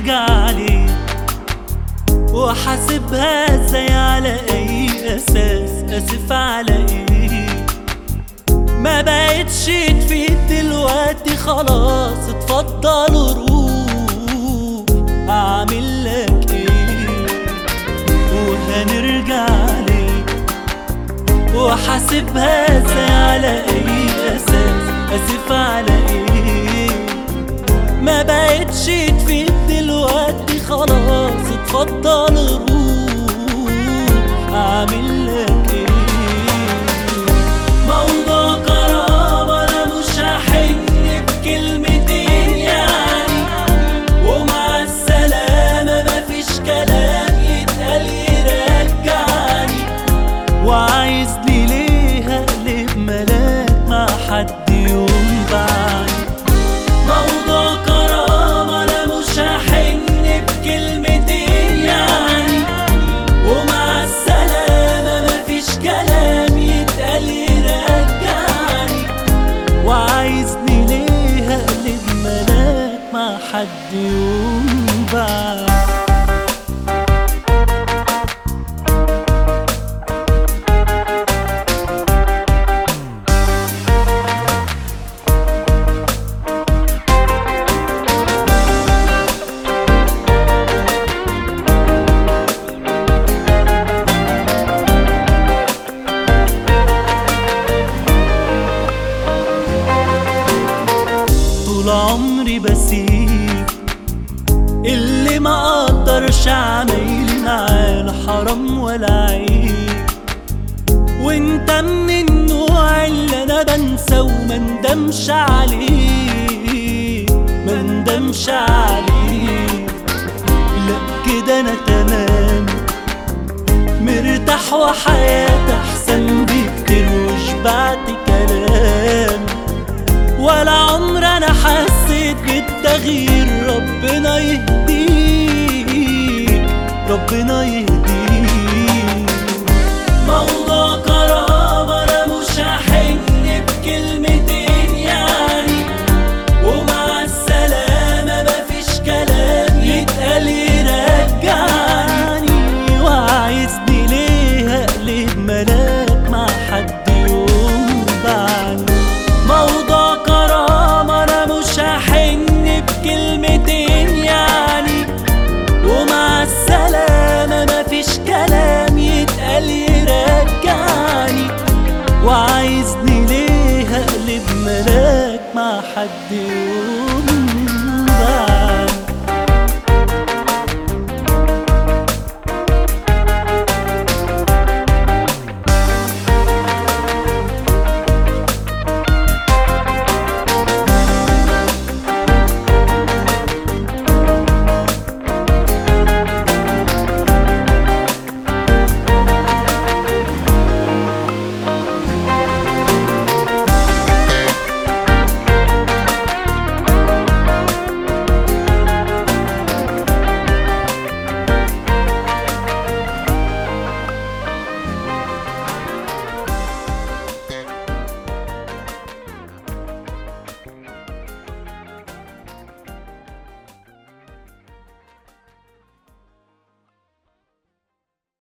وهنرجع ليه وحاسبها ازاي على اي اساس اسف على ايه ما بقتش تفيد دلوقتي خلاص اتفضل وروح اعمل لك ايه وهنرجع ليه وحاسبها ازاي على اي اساس اسف على ايه ما بقتش تفيد دلوقتي خلاص اتفضل روح اعمل لك ايه موضوع كرامة انا مش هحن بكلمتين يعني ومع السلامة مفيش كلام يتقال يرجعني وعايزني ليه اقلب ملاك مع حد يوم بعد موضوع كرامة انا مش هحن بكلمتين يعني ومع السلامة مفيش كلام يتقال يرجعني وعايزني ليه اقلب ملاك مع حد يوم بعد طول عمري بسيب اللي ما اقدرش عمايلي معاه لا حرام ولا عيب وانت من النوع اللي انا بنسى وما ندمش عليه ما ندمش عليه لا كده انا تمام مرتاح وحياتي احسن بكتير وشبعت كلام ولا عمر انا حسيت بالتغيير ربنا يهديك ربنا يهديك موضوع كرامة انا مش هحن بكلمتين يعني ومع السلامة مفيش كلام يتقال يرجعني وعايزني ليه اقلب ملاك مع حد يوم بعد موضوع كرامة انا مش هحن بكلمتين يعني ومع السلامة مفيش كلام يتقال يرجعني وعايزني ليه اقلب ملاك مع حد يوم